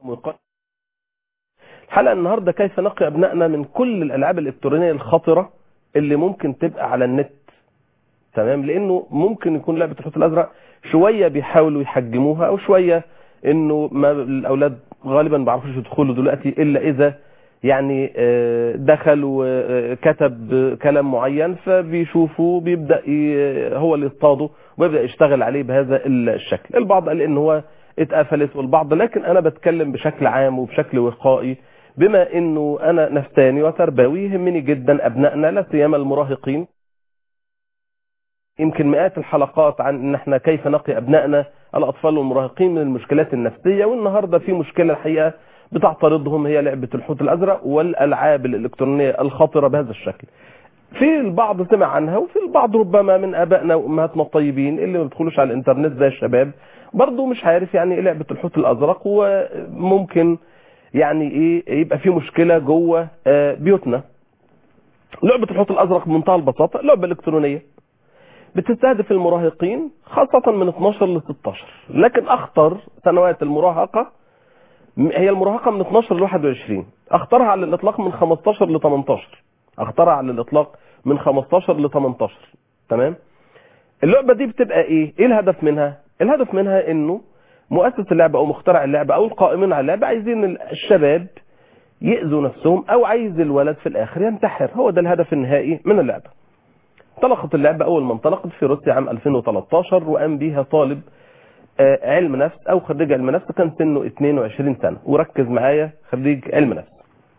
ويقال الحلقة النهاردة كيف نقي أبنائنا من كل الألعاب الإلكترونية الخطرة اللي ممكن تبقى على النت تمام لأنه ممكن يكون لعبة الحوت الأزرق شوية بيحاولوا يحجموها أو شوية إنه ما الأولاد غالبا ما بيعرفوش يدخلوا دلوقتي إلا إذا يعني آه، دخل وكتب كلام معين فبيشوفوا بيبدأ ي- هو اللي يصطاده ويبدأ يشتغل عليه بهذا الشكل البعض قال إن هو اتقفلت والبعض لكن أنا بتكلم بشكل عام وبشكل وقائي بما انه انا نفساني وتربوي يهمني جدا ابنائنا لا سيما المراهقين يمكن مئات الحلقات عن ان احنا كيف نقي ابنائنا الاطفال والمراهقين من المشكلات النفسيه والنهارده في مشكله الحقيقه بتعترضهم هي لعبه الحوت الازرق والالعاب الالكترونيه الخطره بهذا الشكل. في البعض سمع عنها وفي البعض ربما من ابائنا وامهاتنا الطيبين اللي ما بيدخلوش على الانترنت زي الشباب برضه مش عارف يعني ايه لعبه الحوت الازرق وممكن يعني ايه يبقى في مشكله جوه آه، بيوتنا. لعبه الحوت الازرق بمنتهى البساطه لعبه الكترونيه بتستهدف المراهقين خاصة من 12 ل 16 لكن أخطر سنوات المراهقة م- هي المراهقة من 12 ل 21 أخطرها على الإطلاق من 15 ل 18 أخطرها على الإطلاق من 15 ل 18 تمام اللعبة دي بتبقى إيه إيه الهدف منها الهدف منها إنه مؤسس اللعبة أو مخترع اللعبة أو القائمين على اللعبة عايزين ال- الشباب يأذوا نفسهم أو عايز الولد في الآخر ينتحر هو ده الهدف النهائي من اللعبة انطلقت اللعبة أول ما انطلقت في روسيا عام 2013 وقام بيها طالب آه، علم نفس أو خريج علم نفس كان سنه 22 سنة وركز معايا خريج علم نفس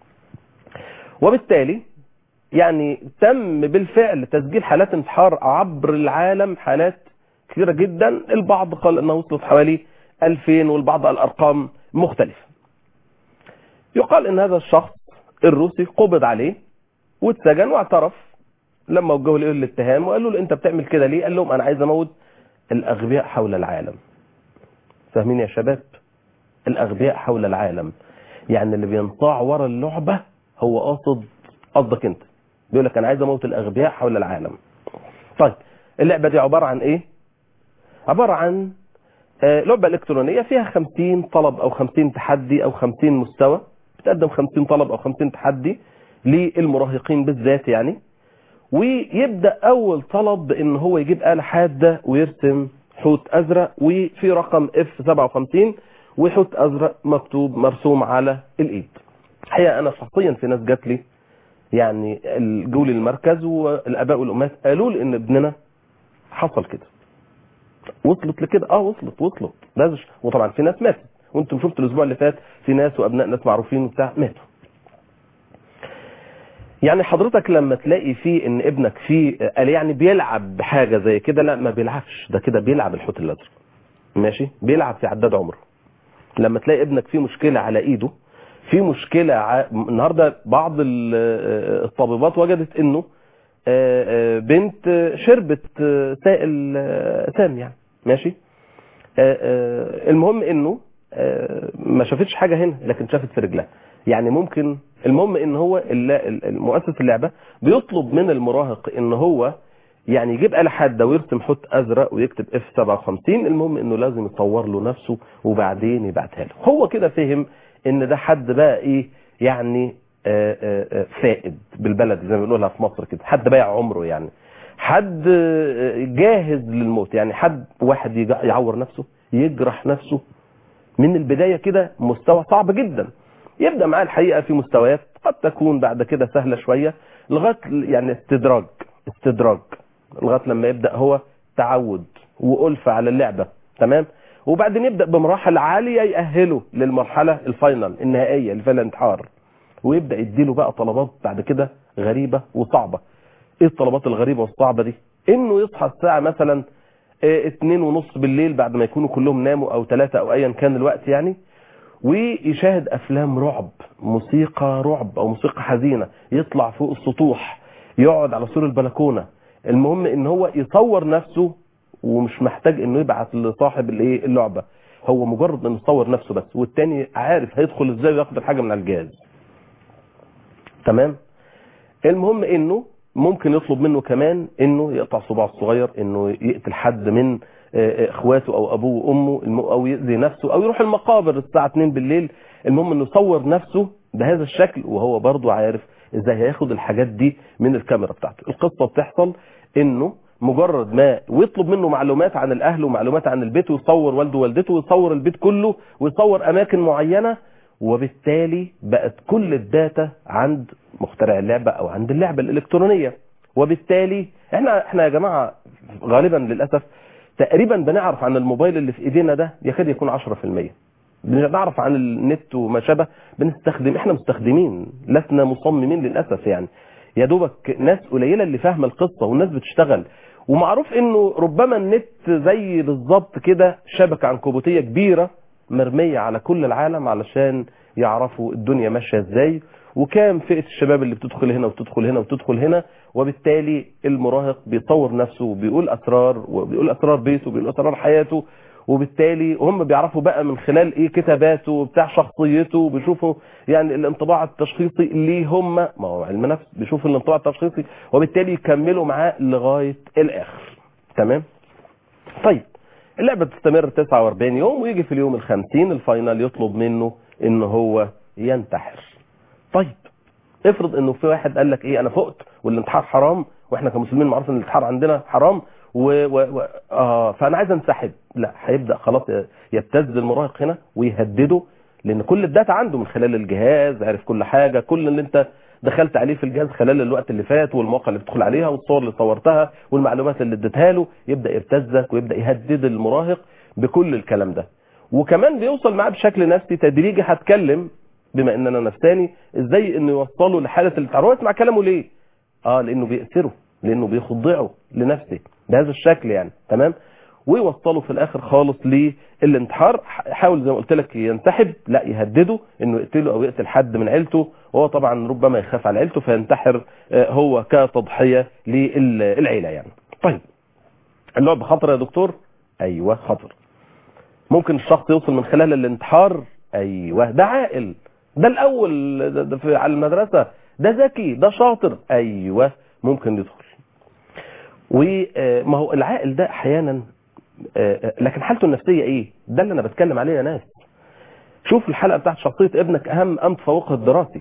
وبالتالي يعني تم بالفعل تسجيل حالات انتحار عبر العالم حالات كثيرة جدا البعض قال انها وصلت حوالي 2000 والبعض قال ارقام مختلفة يقال ان هذا الشخص الروسي قبض عليه واتسجن واعترف لما وجهوا له الاتهام وقالوا له انت بتعمل كده ليه قال لهم انا عايز اموت الاغبياء حول العالم فاهمين يا شباب الاغبياء حول العالم يعني اللي بينطاع ورا اللعبة هو قاصد قصدك انت بيقول لك انا عايز اموت الاغبياء حول العالم طيب اللعبة دي عبارة عن ايه عبارة عن آه، لعبة الكترونية فيها 50 طلب او 50 تحدي او 50 مستوى بتقدم 50 طلب او 50 تحدي للمراهقين بالذات يعني ويبدأ أول طلب بأن هو يجيب آلة حادة ويرسم حوت أزرق وفي رقم F57 وحوت أزرق مكتوب مرسوم على الإيد الحقيقة أنا شخصيا في ناس جات لي يعني الجول المركز والآباء والأمهات قالوا لي إن ابننا حصل كده وصلت لكده اه وصلت وصلت ده ش- وطبعا في ناس ماتت وانتم شفتوا الاسبوع اللي فات في ناس وابناء ناس معروفين وبتاع ماتوا يعني حضرتك لما تلاقي فيه ان ابنك فيه قال يعني بيلعب بحاجه زي كده لا ما بيلعبش ده كده بيلعب الحوت الازرق ماشي بيلعب في عداد عمره لما تلاقي ابنك فيه مشكله على ايده في مشكله ع... النهارده بعض ال- الطبيبات وجدت انه آه، آه، بنت شربت آه، سائل آه، سام يعني ماشي آه، آه، المهم انه آه، ما شافتش حاجه هنا لكن شافت في رجلها يعني ممكن المهم ان هو الل- ال- المؤسس اللعبه بيطلب من المراهق ان هو يعني يجيب آلة حادة ويرسم حوت أزرق ويكتب اف 57 المهم إنه لازم يصور له نفسه وبعدين يبعتها له هو كده فهم إن ده حد بقى إيه يعني آه، آه، آه، فائد بالبلد زي ما بنقولها في مصر كده حد بايع عمره يعني حد آه، جاهز للموت يعني حد واحد يج- يعور نفسه يجرح نفسه من البداية كده مستوى صعب جدا يبدأ معاه الحقيقة في مستويات قد تكون بعد كده سهلة شوية لغاية يعني استدراج استدراج لغاية لما يبدأ هو تعود وألفة على اللعبة تمام وبعدين يبدأ بمراحل عالية يأهله للمرحلة الفاينل النهائية اللي فيها الانتحار ويبدأ يديله بقى طلبات بعد كده غريبة وصعبة ايه الطلبات الغريبة والصعبة دي انه يصحى الساعة مثلا اه، اتنين ونص بالليل بعد ما يكونوا كلهم ناموا او ثلاثة او ايا كان الوقت يعني ويشاهد افلام رعب موسيقى رعب او موسيقى حزينة يطلع فوق السطوح يقعد على سور البلكونة المهم ان هو يصور نفسه ومش محتاج انه يبعت لصاحب الايه اللعبة هو مجرد انه يصور نفسه بس والتاني عارف هيدخل ازاي وياخد الحاجة من على الجهاز تمام المهم انه ممكن يطلب منه كمان انه يقطع صباعه الصغير انه يقتل حد من آه، اخواته او ابوه وامه الم- او يأذي نفسه او يروح المقابر الساعة 2 بالليل المهم انه يصور نفسه بهذا الشكل وهو برضه عارف ازاي هياخد الحاجات دي من الكاميرا بتاعته القصة بتحصل انه مجرد ما ويطلب منه معلومات عن الاهل ومعلومات عن البيت ويصور والده ووالدته ويصور البيت كله ويصور اماكن معينة وبالتالي بقت كل الداتا عند مخترع اللعبة او عند اللعبة الالكترونية وبالتالي احنا احنا يا جماعة غالبا للأسف تقريبا بنعرف عن الموبايل اللي في ايدينا ده يكاد يكون 10% بنعرف عن النت وما شابه بنستخدم احنا مستخدمين لسنا مصممين للأسف يعني يا دوبك ناس قليلة اللي فاهمة القصة والناس بتشتغل ومعروف انه ربما النت زي بالظبط كده شبكة عنكبوتية كبيرة مرمية على كل العالم علشان يعرفوا الدنيا ماشية ازاي وكام فئة الشباب اللي بتدخل هنا وتدخل هنا وتدخل هنا وبالتالي المراهق بيطور نفسه وبيقول اسرار وبيقول اسرار بيته وبيقول اسرار حياته وبالتالي هم بيعرفوا بقى من خلال ايه كتاباته وبتاع شخصيته وبيشوفوا يعني الانطباع التشخيصي اللي هم ما هو علم نفس بيشوفوا الانطباع التشخيصي وبالتالي يكملوا معاه لغاية الاخر تمام طيب اللعبة بتستمر 49 يوم ويجي في اليوم الخمسين الفاينل يطلب منه ان هو ينتحر طيب افرض انه في واحد قال لك ايه انا فقت والانتحار حرام واحنا كمسلمين معروف ان الانتحار عندنا حرام و... و... و... آه فانا عايز انسحب لا هيبدا خلاص يبتز المراهق هنا ويهدده لان كل الداتا عنده من خلال الجهاز عارف كل حاجه كل اللي انت دخلت عليه في الجهاز خلال الوقت اللي فات والمواقع اللي بتدخل عليها والصور اللي صورتها والمعلومات اللي اديتها له يبدا يبتزك ويبدا يهدد المراهق بكل الكلام ده وكمان بيوصل معاه بشكل نفسي تدريجي هتكلم بما ان انا نفساني ازاي انه يوصله لحاله الانتحار هو يسمع كلامه ليه اه لانه بيأسره لانه بيخضعه لنفسه بهذا الشكل يعني تمام ويوصله في الاخر خالص للانتحار حاول زي ما قلت لك ينسحب لا يهدده انه يقتله او يقتل حد من عيلته وهو طبعا ربما يخاف على عيلته فينتحر آه، هو كتضحيه للعيله يعني طيب اللعب خطر يا دكتور ايوه خطر ممكن الشخص يوصل من خلال الانتحار ايوه ده عاقل ده الاول ده ده في على المدرسه ده ذكي ده شاطر ايوه ممكن يدخل وما هو العاقل ده احيانا آه، لكن حالته النفسيه ايه ده اللي انا بتكلم عليه يا ناس شوف الحلقه بتاعت شخصيه ابنك اهم ام تفوقه الدراسي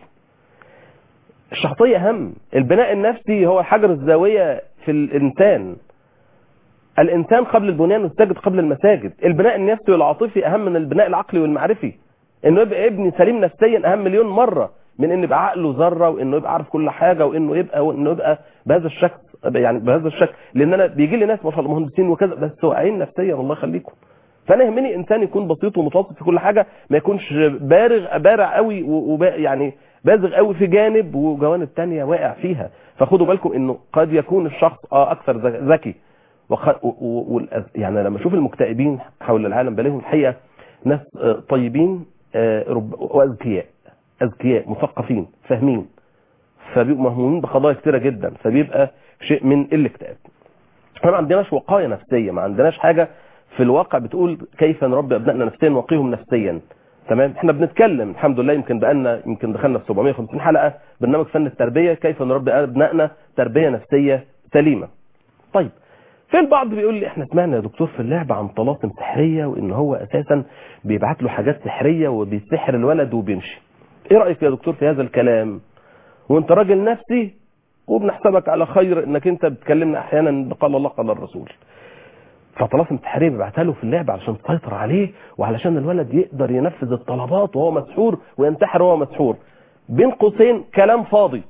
الشخصيه اهم البناء النفسي هو حجر الزاويه في الانسان الانسان قبل البنيان والساجد قبل المساجد البناء النفسي والعاطفي اهم من البناء العقلي والمعرفي انه يبقى ابني سليم نفسيا اهم مليون مره من ان يبقى عقله ذره وانه يبقى عارف كل حاجه وانه يبقى وانه يبقى بهذا الشكل يعني بهذا الشكل لان انا بيجي لي ناس ما شاء الله مهندسين وكذا بس واعيين نفسيا الله يخليكم فانا يهمني انسان يكون بسيط ومتوسط في كل حاجه ما يكونش بارغ بارع قوي وب يعني بازغ قوي في جانب وجوانب تانية واقع فيها فخدوا بالكم انه قد يكون الشخص اه اكثر ذكي وخ... و... و... والأز- يعني لما اشوف المكتئبين حول العالم بلاقيهم الحقيقه ناس آه، طيبين آه، رب... واذكياء اذكياء مثقفين فاهمين فبيبقوا مهمومين بقضايا كتيره جدا فبيبقى شيء من الاكتئاب احنا ما عندناش وقايه نفسيه ما عندناش حاجه في الواقع بتقول كيف نربي ابنائنا نفسيا ونوقيهم نفسيا تمام احنا بنتكلم الحمد لله يمكن بقالنا يمكن دخلنا في 750 حلقه برنامج فن التربيه كيف نربي ابنائنا تربيه نفسيه سليمه طيب في البعض بيقول لي احنا سمعنا يا دكتور في اللعبة عن طلاسم سحرية وان هو اساسا بيبعت له حاجات سحرية وبيسحر الولد وبيمشي ايه رأيك يا دكتور في هذا الكلام وانت راجل نفسي وبنحسبك على خير انك انت بتكلمنا احيانا قال الله قال الرسول فطلاسم سحرية بيبعتها له في اللعبة علشان تسيطر عليه وعلشان الولد يقدر ينفذ الطلبات وهو مسحور وينتحر وهو مسحور بين قوسين كلام فاضي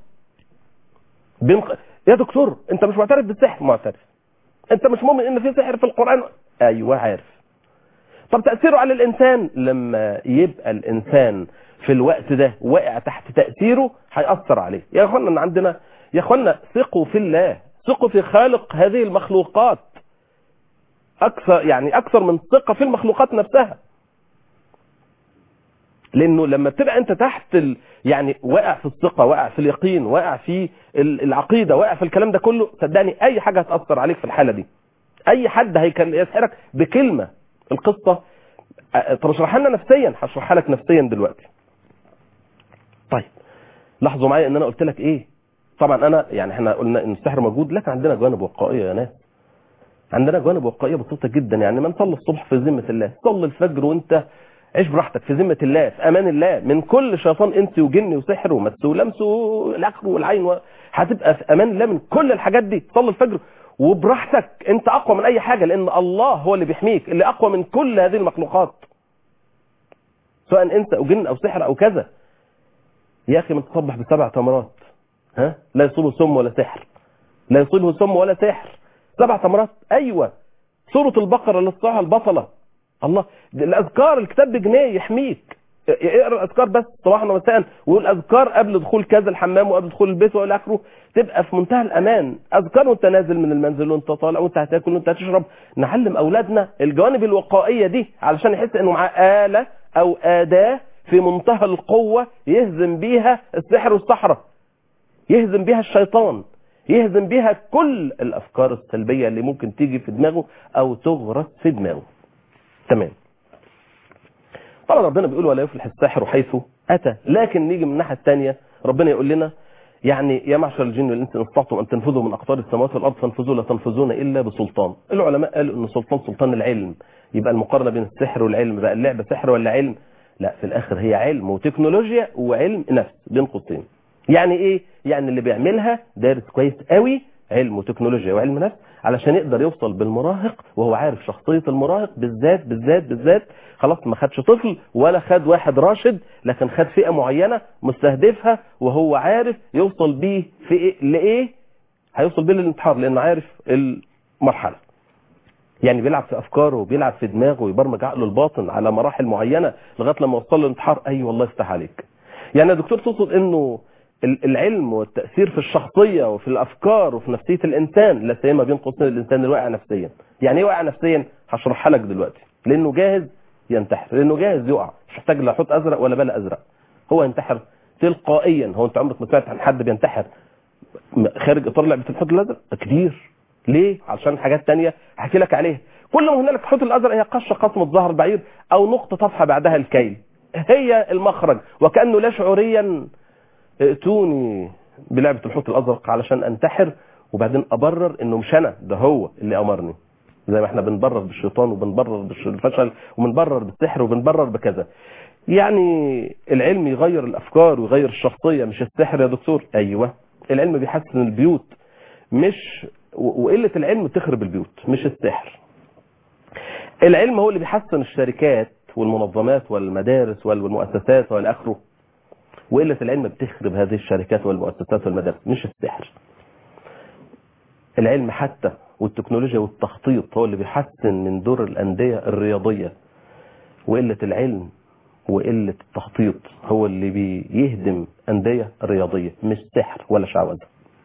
بين ق... يا دكتور انت مش معترف بالسحر معترف انت مش مؤمن ان في سحر في القرآن ايوه عارف طب تأثيره على الانسان لما يبقى الانسان في الوقت ده واقع تحت تأثيره هيأثر عليه يا اخوانا ان عندنا يا اخوانا ثقوا في الله ثقوا في خالق هذه المخلوقات اكثر يعني اكثر من ثقة في المخلوقات نفسها لانه لما تبقى انت تحت ال... يعني واقع في الثقة واقع في اليقين واقع في ال- العقيدة واقع في الكلام ده كله صدقني اي حاجة هتأثر عليك في الحالة دي اي حد هيكل يسحرك بكلمة القصة أه، طب اشرحها لنا نفسيا هشرحها لك نفسيا دلوقتي طيب لاحظوا معايا ان انا قلت لك ايه طبعا انا يعني احنا قلنا ان السحر موجود لكن عندنا جوانب وقائيه يا ناس عندنا جوانب واقعيه بسيطه جدا يعني من صلى الصبح في ذمه الله صلي الفجر وانت عيش براحتك في ذمه الله في امان الله من كل شيطان انس وجن وسحر ومس ولمس والاخر والعين و... هتبقى في امان الله من كل الحاجات دي صلي الفجر وبراحتك انت اقوى من اي حاجه لان الله هو اللي بيحميك اللي اقوى من كل هذه المخلوقات سواء انت او جن او سحر او كذا يا اخي من تصبح بسبع تمرات ها لا يصيبه سم ولا سحر لا يصيبه سم ولا سحر سبع تمرات ايوه سوره البقره اللي تصحى البطله الله الاذكار الكتاب بجنيه يحميك اقرا الاذكار بس صباحا ومساء ويقول اذكار قبل دخول كذا الحمام وقبل دخول البيت والى اخره تبقى في منتهى الامان اذكار وانت نازل من المنزل وانت طالع وانت هتاكل وانت هتشرب نعلم اولادنا الجوانب الوقائيه دي علشان يحس انه معاه اله او اداه في منتهى القوه يهزم بيها السحر والسحره يهزم بيها الشيطان يهزم بيها كل الافكار السلبيه اللي ممكن تيجي في دماغه او تغرس في دماغه تمام طبعا ربنا بيقول ولا يفلح الساحر حيث اتى لكن نيجي من الناحيه الثانيه ربنا يقول لنا يعني يا معشر الجن والانس ان استطعتم ان تنفذوا من اقطار السماوات والارض فانفذوا لا تنفذون الا بسلطان العلماء قالوا ان سلطان سلطان العلم يبقى المقارنه بين السحر والعلم بقى اللعبه سحر ولا علم لا في الاخر هي علم وتكنولوجيا وعلم نفس بين قوسين يعني ايه يعني اللي بيعملها دارس كويس قوي علم وتكنولوجيا وعلم نفس علشان يقدر يوصل بالمراهق وهو عارف شخصية المراهق بالذات بالذات بالذات خلاص ما خدش طفل ولا خد واحد راشد لكن خد فئة معينة مستهدفها وهو عارف يوصل بيه في إيه لإيه هيوصل بيه للانتحار لأنه عارف المرحلة يعني بيلعب في افكاره وبيلعب في دماغه ويبرمج عقله الباطن على مراحل معينه لغايه لما يوصل للانتحار اي أيوة والله يفتح عليك يعني يا دكتور تقصد انه العلم والتاثير في الشخصيه وفي الافكار وفي نفسيه الانسان لا سيما بين قوسين الانسان الواقع نفسيا يعني ايه واقع نفسيا هشرحها لك دلوقتي لانه جاهز ينتحر لانه جاهز يقع مش محتاج لا حوت ازرق ولا بلا ازرق هو ينتحر تلقائيا هو انت عمرك ما سمعت عن حد بينتحر خارج اطار لعبه الحوت الازرق كتير ليه علشان حاجات تانية هحكي لك عليها كل ما هنالك الحوت الازرق هي قشه قسمه ظهر البعير او نقطه طفحه بعدها الكيل هي المخرج وكانه لا شعوريا ائتوني بلعبه الحوت الازرق علشان انتحر وبعدين ابرر انه مش انا ده هو اللي امرني زي ما احنا بنبرر بالشيطان وبنبرر بالفشل وبنبرر بالسحر وبنبرر بكذا يعني العلم يغير الافكار ويغير الشخصيه مش السحر يا دكتور ايوه العلم بيحسن البيوت مش وقله العلم تخرب البيوت مش السحر العلم هو اللي بيحسن الشركات والمنظمات والمدارس والمؤسسات والى اخره وقله العلم بتخرب هذه الشركات والمؤسسات والمدارس مش السحر العلم حتى والتكنولوجيا والتخطيط هو اللي بيحسن من دور الانديه الرياضيه وقله العلم وقله التخطيط هو اللي بيهدم انديه رياضيه مش سحر ولا شعوذه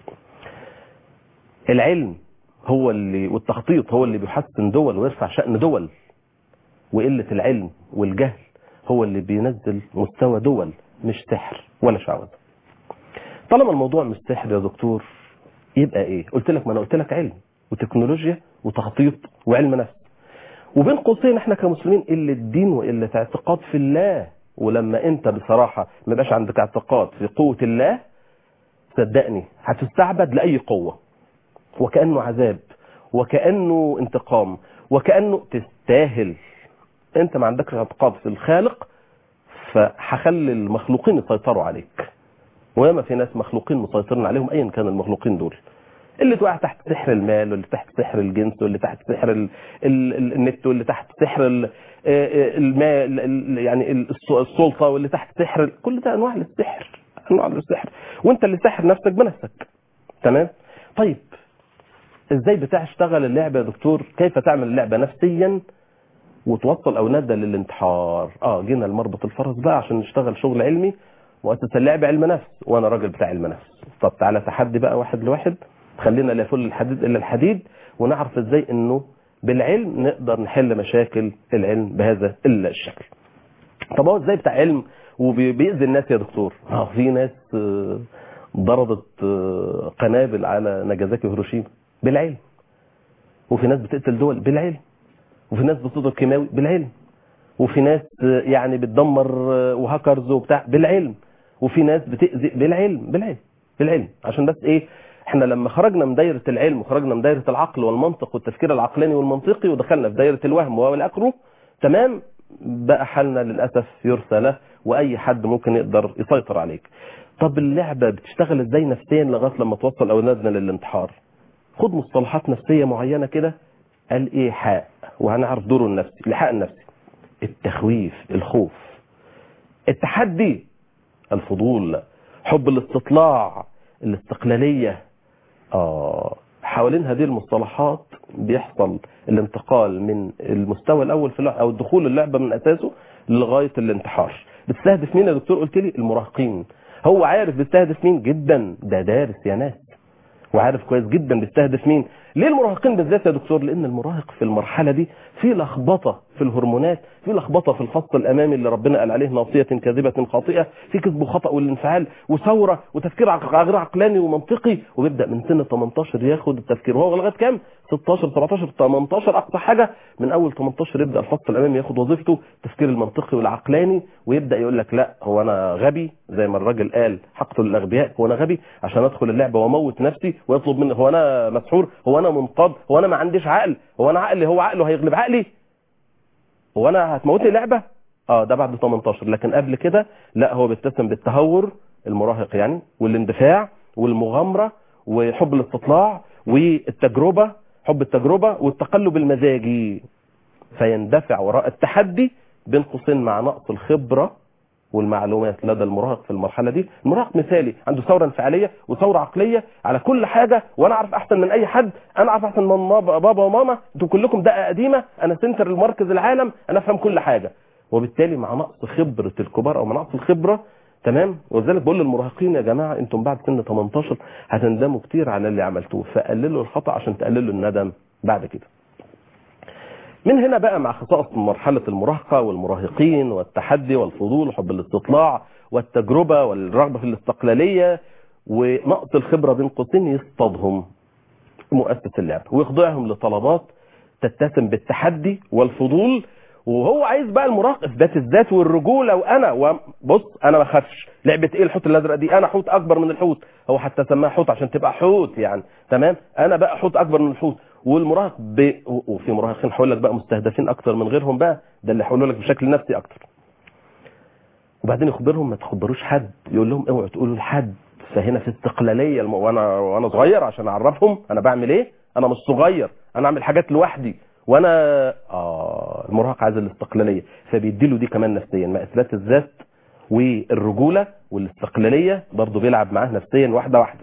العلم هو اللي والتخطيط هو اللي بيحسن دول ويرفع شأن دول وقلة العلم والجهل هو اللي بينزل مستوى دول مش سحر ولا شعوذة طالما الموضوع مش سحر يا دكتور يبقى ايه قلت لك ما انا قلت لك علم وتكنولوجيا وتخطيط وعلم نفس وبين قوسين احنا كمسلمين قله دين وقله اعتقاد في الله ولما انت بصراحه ما يبقاش عندك اعتقاد في قوه الله صدقني هتستعبد لاي قوه وكأنه عذاب وكأنه انتقام وكأنه تستاهل انت ما عندكش اعتقاد في الخالق فهخلي المخلوقين يسيطروا عليك وياما في ناس مخلوقين مسيطرين عليهم ايا كان المخلوقين دول اللي توقع تحت سحر المال واللي تحت سحر الجنس واللي تحت سحر ال ال ال النت واللي تحت سحر ال المال يعني السلطه واللي تحت سحر كل ده انواع للسحر انواع للسحر وانت اللي سحر نفسك بنفسك تمام طيب ازاي بتشتغل اللعبه يا دكتور كيف تعمل اللعبه نفسيا وتوصل اولادنا للانتحار اه جينا لمربط الفرس بقى عشان نشتغل شغل علمي مؤسسه اللعب علم نفس وانا راجل بتاع علم نفس طب تعالى تحدي بقى واحد لواحد خلينا لا يفل الحديد الا الحديد ونعرف ازاي انه بالعلم نقدر نحل مشاكل العلم بهذا الشكل طب هو ازاي بتاع علم وبيأذي الناس يا دكتور اه في ناس ضربت قنابل على ناجازاكي وهيروشيما بالعلم وفي ناس بتقتل دول بالعلم وفي ناس بتضرب كيماوي بالعلم وفي ناس يعني بتدمر وهاكرز وبتاع بالعلم وفي ناس بتأذي بالعلم بالعلم بالعلم عشان بس ايه احنا لما خرجنا من دايره العلم وخرجنا من دايره العقل والمنطق والتفكير العقلاني والمنطقي ودخلنا في دايره الوهم والى اخره تمام بقى حالنا للاسف يرثى له واي حد ممكن يقدر يسيطر عليك طب اللعبه بتشتغل ازاي نفسيا لغايه لما توصل اولادنا للانتحار خد مصطلحات نفسيه معينه كده الايحاء وهنعرف دوره النفسي الايحاء النفسي التخويف الخوف التحدي الفضول حب الاستطلاع الاستقلاليه اه حوالين هذه المصطلحات بيحصل الانتقال من المستوى الاول في اللعبة او دخول اللعبه من اساسه لغايه الانتحار بتستهدف مين يا دكتور قلت لي المراهقين هو عارف بيستهدف مين جدا ده دارس يا ناس وعارف كويس جدا بيستهدف مين ليه المراهقين بالذات يا دكتور لان المراهق في المرحله دي في لخبطه في الهرمونات في لخبطه في الفص الامامي اللي ربنا قال عليه ناصيه كاذبه خاطئه في كذب وخطا والانفعال وثوره وتفكير عق- غير عقلاني ومنطقي وبيبدا من سن 18 ياخد التفكير وهو لغايه كام 16 17 18 اقصى حاجه من اول 18 يبدا الفص الامامي ياخد وظيفته التفكير المنطقي والعقلاني ويبدا يقول لك لا هو انا غبي زي ما الراجل قال حقتل الاغبياء هو انا غبي عشان ادخل اللعبه واموت نفسي ويطلب مني هو انا مسحور هو انا منقاد هو انا ما عنديش عقل هو انا عقلي هو عقله هيغلب عقلي هو انا هتموتني لعبه اه ده بعد 18 لكن قبل كده لا هو بيتسم بالتهور المراهق يعني والاندفاع والمغامره وحب الاستطلاع والتجربه حب التجربه والتقلب المزاجي فيندفع وراء التحدي بين قوسين مع نقص الخبره والمعلومات لدى المراهق في المرحله دي المراهق مثالي عنده ثوره انفعاليه وثوره عقليه على كل حاجه وانا اعرف احسن من اي حد انا اعرف احسن من ماما- بابا وماما انتوا كلكم دقه قديمه انا سنتر المركز العالم انا افهم كل حاجه وبالتالي مع نقص خبره الكبار او مع نقص الخبره تمام ولذلك بقول للمراهقين يا جماعه انتم بعد سن 18 هتندموا كتير على اللي عملتوه فقللوا الخطا عشان تقللوا الندم بعد كده من هنا بقى مع خصائص مرحلة المراهقة والمراهقين والتحدي والفضول وحب الاستطلاع والتجربة والرغبة في الاستقلالية ونقص الخبرة بين قوسين يصطادهم مؤسس اللعبة ويخضعهم لطلبات تتسم بالتحدي والفضول وهو عايز بقى المراهق اثبات الذات والرجوله وانا وبص انا ما اخافش لعبه ايه الحوت الازرق دي انا حوت اكبر من الحوت هو حتى سماها حوت عشان تبقى حوت يعني تمام انا بقى حوت اكبر من الحوت والمراهق ب... وفي مراهقين هقول لك بقى مستهدفين اكتر من غيرهم بقى ده اللي هقوله لك بشكل نفسي اكتر وبعدين يخبرهم ما تخبروش حد يقول لهم اوعوا تقولوا لحد فهنا في استقلاليه الم... وانا وانا صغير عشان اعرفهم انا بعمل ايه انا مش صغير انا اعمل حاجات لوحدي وانا اه المراهق عايز الاستقلاليه فبيديله دي كمان نفسيا مع اثبات الذات والرجوله والاستقلاليه برضه بيلعب معاه نفسيا واحده واحده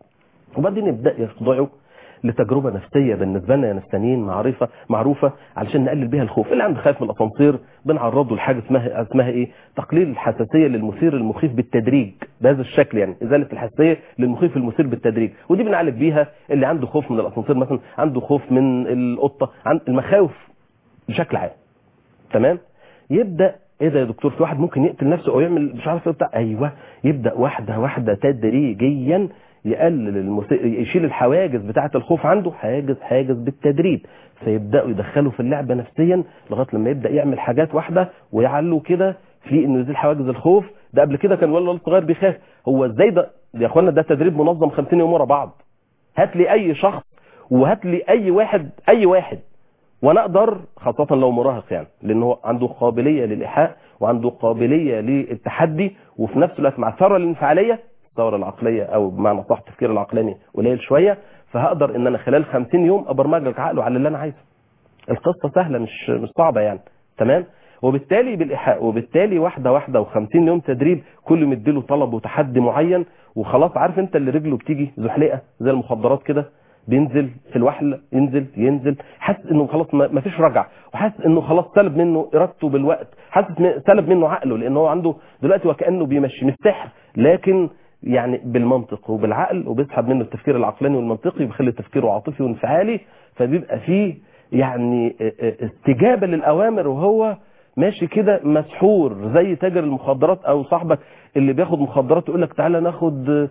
وبعدين يبدا يخضعه لتجربه نفسيه بالنسبه لنا يا نفسانيين معرفه معروفه علشان نقلل بيها الخوف اللي عنده خايف من الاسانسير بنعرضه لحاجه اسمها اسمها ايه تقليل الحساسيه للمثير المخيف بالتدريج بهذا الشكل يعني ازاله الحساسيه للمخيف المثير بالتدريج ودي بنعالج بيها اللي عنده خوف من الاسانسير مثلا عنده خوف من القطه عن المخاوف بشكل عام تمام يبدا ايه ده يا دكتور في واحد ممكن يقتل نفسه او يعمل مش عارف ايه بتاع ايوه يبدا واحده واحده تدريجيا يقلل المس... يشيل الحواجز بتاعه الخوف عنده حاجز حاجز بالتدريج فيبداوا يدخلوا في اللعبه نفسيا لغايه لما يبدا يعمل حاجات واحده ويعلوا كده في انه يزيل حواجز الخوف ده قبل كده كان ولد صغير بيخاف هو ازاي ده يا اخوانا ده تدريب منظم 50 يوم ورا بعض هات لي اي شخص وهات لي اي واحد اي واحد وانا اقدر خاصه لو مراهق يعني لان هو عنده قابليه للايحاء وعنده قابليه للتحدي وفي نفس الوقت مع الثوره الانفعاليه الثوره العقليه او بمعنى صح التفكير العقلاني قليل شويه فهقدر ان انا خلال 50 يوم ابرمج لك عقله على اللي انا عايزه القصه سهله مش مش صعبه يعني تمام وبالتالي بالايحاء وبالتالي واحده واحده و50 يوم تدريب كل مديله طلب وتحدي معين وخلاص عارف انت اللي رجله بتيجي زحلقه زي المخدرات كده بينزل في الوحل ينزل ينزل حاسس انه خلاص ما فيش رجع وحاسس انه خلاص سلب منه ارادته بالوقت حاسس سلب منه عقله لان هو عنده دلوقتي وكانه بيمشي مش سحر لكن يعني بالمنطق وبالعقل وبيسحب منه التفكير العقلاني والمنطقي وبيخلي تفكيره عاطفي وانفعالي فبيبقى فيه يعني استجابه للاوامر وهو ماشي كده مسحور زي تاجر المخدرات او صاحبك اللي بياخد مخدرات يقول لك تعالى ناخد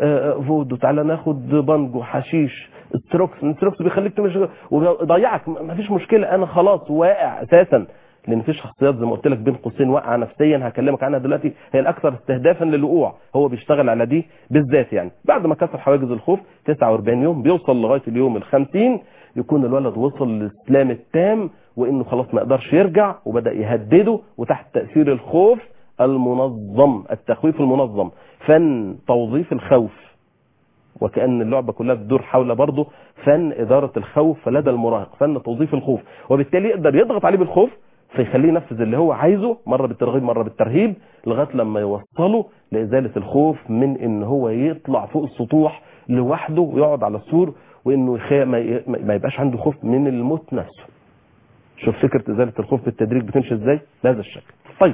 فودو تعالى ناخد بانجو حشيش ستروكس ستروكس بيخليك تمشي ويضيعك مفيش مشكله انا خلاص واقع اساسا لان في شخصيات زي ما قلت لك بين قوسين واقعه نفسيا هكلمك عنها دلوقتي هي الاكثر استهدافا للوقوع هو بيشتغل على دي بالذات يعني بعد ما كسر حواجز الخوف 49 يوم بيوصل لغايه اليوم ال 50 يكون الولد وصل للاستسلام التام وانه خلاص ما يقدرش يرجع وبدا يهدده وتحت تاثير الخوف المنظم التخويف المنظم فن توظيف الخوف وكأن اللعبة كلها بتدور حول برضه فن إدارة الخوف لدى المراهق فن توظيف الخوف وبالتالي يقدر يضغط عليه بالخوف فيخليه ينفذ اللي هو عايزه مرة بالترغيب مرة بالترهيب لغاية لما يوصله لإزالة الخوف من إن هو يطلع فوق السطوح لوحده ويقعد على السور وإنه يخي... ما, ي... ما يبقاش عنده خوف من الموت نفسه شوف فكرة إزالة الخوف بالتدريج بتمشي إزاي بهذا الشكل طيب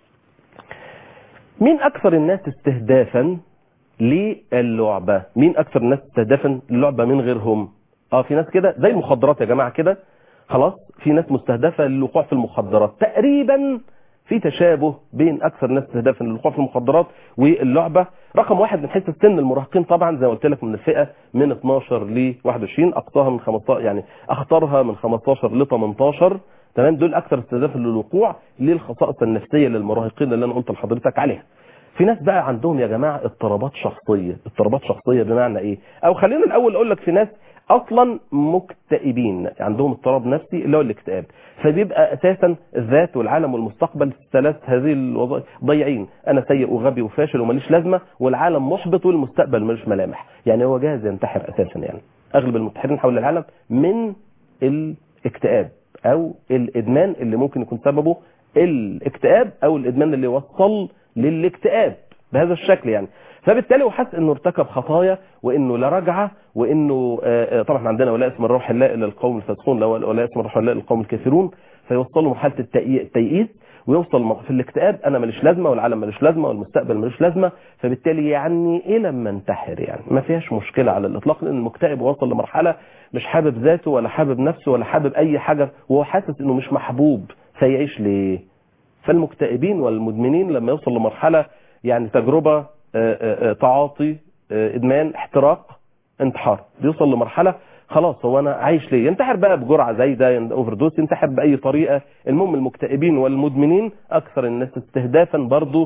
مين أكثر الناس استهدافا للعبة مين اكثر الناس استهدافا للعبة من غيرهم اه في ناس كده زي المخدرات يا جماعة كده خلاص في ناس مستهدفة للوقوع في المخدرات تقريبا في تشابه بين اكثر الناس استهدافا للوقوع في المخدرات واللعبة رقم واحد من حيث السن المراهقين طبعا زي ما قلت لك من الفئة من 12 ل 21 اقصاها من 15 يعني اخطرها من 15 ل 18 تمام دول اكثر استهدافا للوقوع للخصائص النفسية للمراهقين اللي انا قلت لحضرتك عليها في ناس بقى عندهم يا جماعة اضطرابات شخصية اضطرابات شخصية بمعنى ايه او خلينا الاول اقول لك في ناس اصلا مكتئبين عندهم اضطراب نفسي اللي هو الاكتئاب فبيبقى اساسا الذات والعالم والمستقبل الثلاث هذه الوظائف ضيعين انا سيء وغبي وفاشل وماليش لازمه والعالم محبط والمستقبل ملوش ملامح يعني هو جاهز ينتحر اساسا يعني اغلب المنتحرين حول العالم من الاكتئاب او الادمان اللي ممكن يكون سببه الاكتئاب او الادمان اللي وصل للاكتئاب بهذا الشكل يعني فبالتالي هو حس انه ارتكب خطايا وانه لا رجعه وانه آه طبعا عندنا ولا اسم الروح الله الى القوم الفاسقون ولا اسم الروح الله الى القوم الكافرون فيوصل له مرحله التيئيس ويوصل في الاكتئاب انا ماليش لازمه والعالم مالوش لازمه والمستقبل مالوش لازمه فبالتالي يعني الى لما انتحر يعني ما فيهاش مشكله على الاطلاق لان المكتئب وصل لمرحله مش حابب ذاته ولا حابب نفسه ولا حابب اي حاجه وهو حاسس انه مش محبوب فيعيش ليه فالمكتئبين والمدمنين لما يوصل لمرحلة يعني تجربة تعاطي ادمان احتراق انتحار بيوصل لمرحلة خلاص هو انا عايش ليه ينتحر بقى بجرعة زايدة اوفر دوز ينتحر باي طريقة المهم المكتئبين والمدمنين اكثر الناس استهدافا برضو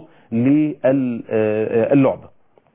للعبة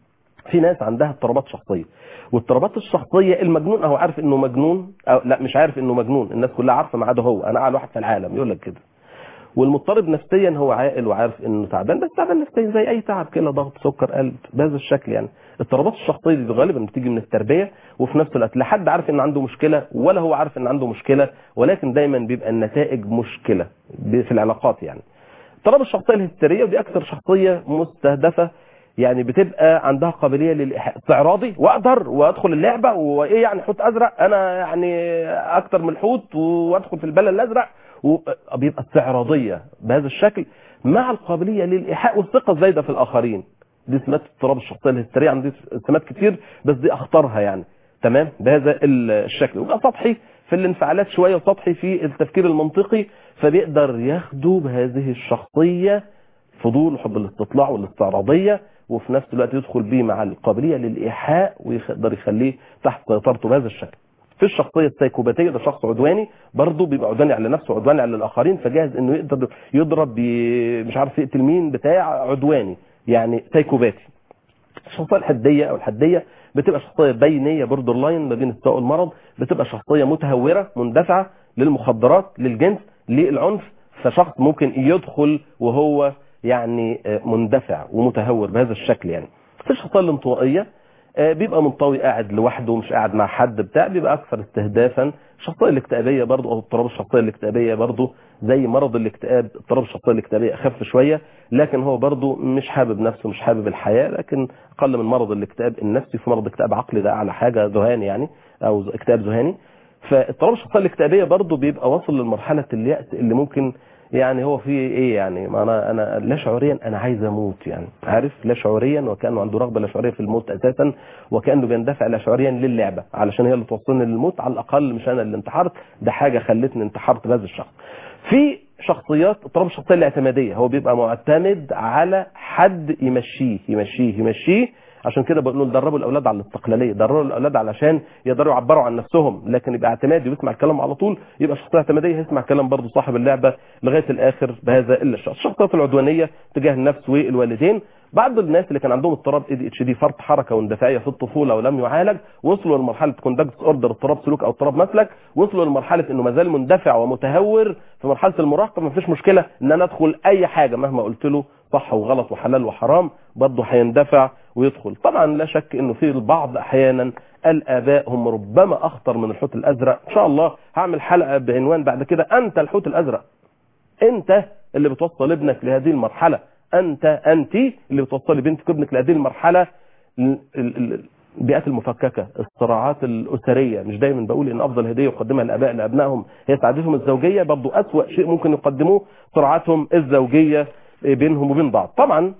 في ناس عندها اضطرابات شخصية واضطرابات الشخصية المجنون اهو عارف انه مجنون أو لا مش عارف انه مجنون الناس كلها عارفة ما عدا هو انا اعلى واحد في العالم يقول لك كده والمضطرب نفسيا هو عاقل وعارف انه تعبان بس تعبان نفسيا زي اي تعب كده ضغط سكر قلب بهذا الشكل يعني اضطرابات الشخصيه دي غالبا بتيجي من التربيه وفي نفس الوقت لا حد عارف ان عنده مشكله ولا هو عارف ان عنده مشكله ولكن دايما بيبقى النتائج مشكله في العلاقات يعني اضطراب الشخصيه الهستيريه ودي اكثر شخصيه مستهدفه يعني بتبقى عندها قابليه للاستعراضي واقدر وادخل اللعبه وايه يعني حوت ازرق انا يعني اكتر من الحوت وادخل في البلد الازرق وبيبقى استعراضية بهذا الشكل مع القابلية للإيحاء والثقة الزايدة في الآخرين دي سمات اضطراب الشخصية الهستيرية عندي سمات كتير بس دي أخطرها يعني تمام بهذا الشكل ويبقى سطحي في الانفعالات شوية وسطحي في التفكير المنطقي فبيقدر ياخده بهذه الشخصية فضول وحب الاستطلاع والاستعراضية وفي نفس الوقت يدخل بيه مع القابلية للإيحاء ويقدر يخليه تحت سيطرته بهذا الشكل في الشخصية السيكوباتية ده شخص عدواني برضه بيبقى عدواني على نفسه عدواني على الآخرين فجاهز انه يقدر يضرب مش عارف يقتل مين بتاع عدواني يعني سيكوباتي الشخصية الحدية او الحدية بتبقى شخصية بينية بوردر لاين ما بين السوء والمرض بتبقى شخصية متهورة مندفعة للمخدرات للجنس للعنف فشخص ممكن يدخل وهو يعني مندفع ومتهور بهذا الشكل يعني في الشخصية الانطوائية بيبقى منطوي قاعد لوحده مش قاعد مع حد بتاع بيبقى اكثر استهدافا الشخصيه الاكتئابيه برضه او اضطراب الشخصيه الاكتئابيه برضه زي مرض الاكتئاب اضطراب الشخصيه الاكتئابيه اخف شويه لكن هو برضه مش حابب نفسه مش حابب الحياه لكن اقل من مرض الاكتئاب النفسي في مرض اكتئاب عقلي ده اعلى حاجه ذهاني يعني او اكتئاب ذهاني فاضطراب الشخصيه الاكتئابيه برضه بيبقى واصل لمرحله الياس اللي ممكن يعني هو في ايه يعني ما انا انا لا شعوريا انا عايز اموت يعني عارف لا شعوريا وكانه عنده رغبه لا شعوريه في الموت اساسا وكانه بيندفع لا شعوريا للعبه علشان هي اللي توصلني للموت على الاقل مش انا اللي انتحرت ده حاجه خلتني انتحرت بهذا الشخص في شخصيات اضطراب الشخصيه الاعتماديه هو بيبقى معتمد على حد يمشيه يمشيه يمشيه عشان كده بقول لهم دربوا الاولاد على الاستقلاليه دربوا الاولاد علشان يقدروا يعبروا عن نفسهم لكن يبقى اعتمادي ويسمع الكلام على طول يبقى شخصيه اعتماديه هيسمع كلام برضه صاحب اللعبه لغايه الاخر بهذا الا الشخص الشخصيات العدوانيه تجاه النفس والوالدين بعض الناس اللي كان عندهم اضطراب اي دي اتش دي فرط حركه واندفاعيه في الطفوله ولم يعالج وصلوا لمرحله كوندكت اوردر اضطراب سلوك او اضطراب مسلك وصلوا لمرحله انه ما زال مندفع ومتهور في مرحله المراهقه ما فيش مشكله ان انا ادخل اي حاجه مهما قلت له صح وغلط وحلال وحرام برضه هيندفع ويدخل طبعا لا شك انه في البعض احيانا الاباء هم ربما اخطر من الحوت الازرق ان شاء الله هعمل حلقه بعنوان بعد كده انت الحوت الازرق انت اللي بتوصل ابنك لهذه المرحله انت انت اللي بتوصلي بنتك وابنك لهذه المرحله ال- ال- ال- البيئات المفككه الصراعات الاسريه مش دايما بقول ان افضل هديه يقدمها الاباء لابنائهم هي سعادتهم الزوجيه برضو اسوا شيء ممكن يقدموه صراعاتهم الزوجيه بينهم وبين بعض طبعا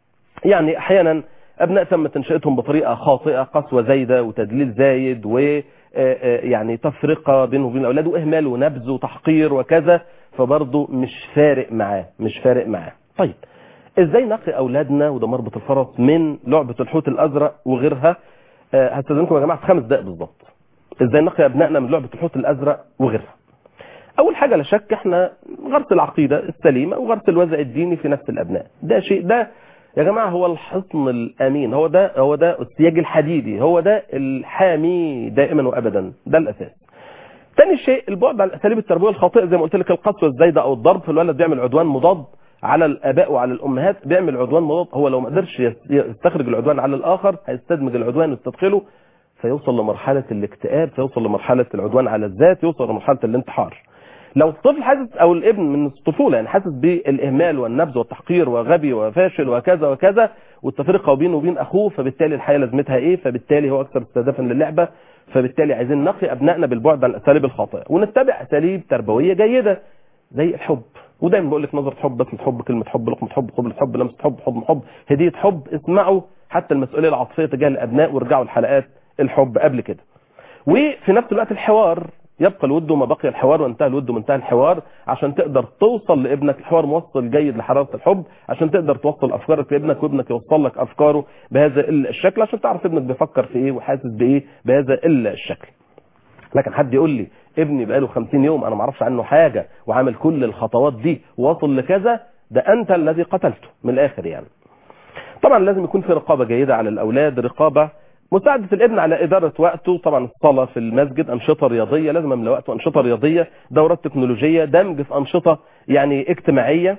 يعني احيانا ابناء تم تنشئتهم بطريقه خاطئه قسوه زايده وتدليل زايد و آه، آه، يعني تفرقه بينه وبين الاولاد واهمال ونبذ وتحقير وكذا فبرضه مش فارق معاه مش فارق معاه طيب ازاي نقي اولادنا وده مربط الفرس من لعبه الحوت الازرق وغيرها آه، هستاذنكم يا جماعه في خمس دقائق بالظبط ازاي نقي ابنائنا من لعبه الحوت الازرق وغيرها اول حاجه لا شك احنا غرس العقيده السليمه وغرس الوازع الديني في نفس الابناء ده شيء ده يا جماعه هو الحصن الامين هو ده هو ده السياج الحديدي هو ده الحامي دائما وابدا ده الاساس تاني شيء البعد عن اساليب التربيه الخاطئه زي ما قلت لك القسوه الزايده او الضرب فالولد بيعمل عدوان مضاد على الاباء وعلى الامهات بيعمل عدوان مضاد هو لو ما قدرش يس- يستخرج العدوان على الاخر هيستدمج العدوان ويستدخله فيوصل لمرحله الاكتئاب فيوصل لمرحله العدوان على الذات يوصل لمرحله الانتحار لو الطفل حاسس او الابن من الطفوله يعني حاسس بالاهمال والنبذ والتحقير وغبي وفاشل وكذا وكذا والتفرقه بينه وبين اخوه فبالتالي الحياه لازمتها ايه فبالتالي هو اكثر استهدافا للعبه فبالتالي عايزين نقي ابنائنا بالبعد عن الاساليب الخاطئه ونتبع اساليب تربويه جيده زي الحب ودايما بقول لك نظره حب بسمه حب كلمه حب لقمه حب قبله حب لمسه حب حضن حب هديه حب اسمعوا حتى المسؤوليه العاطفيه تجاه الابناء وارجعوا لحلقات الحب قبل كده وفي نفس الوقت الحوار يبقى الود ما بقي الحوار وانتهى الود وانتهى الحوار عشان تقدر توصل لابنك الحوار موصل جيد لحراره الحب عشان تقدر توصل افكارك لابنك وابنك يوصل لك افكاره بهذا الشكل عشان تعرف ابنك بيفكر في ايه وحاسس بايه بهذا الشكل لكن حد يقول لي ابني بقاله 50 يوم انا ما اعرفش عنه حاجه وعامل كل الخطوات دي وواصل لكذا ده انت الذي قتلته من الاخر يعني طبعا لازم يكون في رقابه جيده على الاولاد رقابه مساعدة الابن على إدارة وقته طبعا الصلاة في المسجد أنشطة رياضية لازم أملى وقته أنشطة رياضية دورات تكنولوجية دمج في أنشطة يعني اجتماعية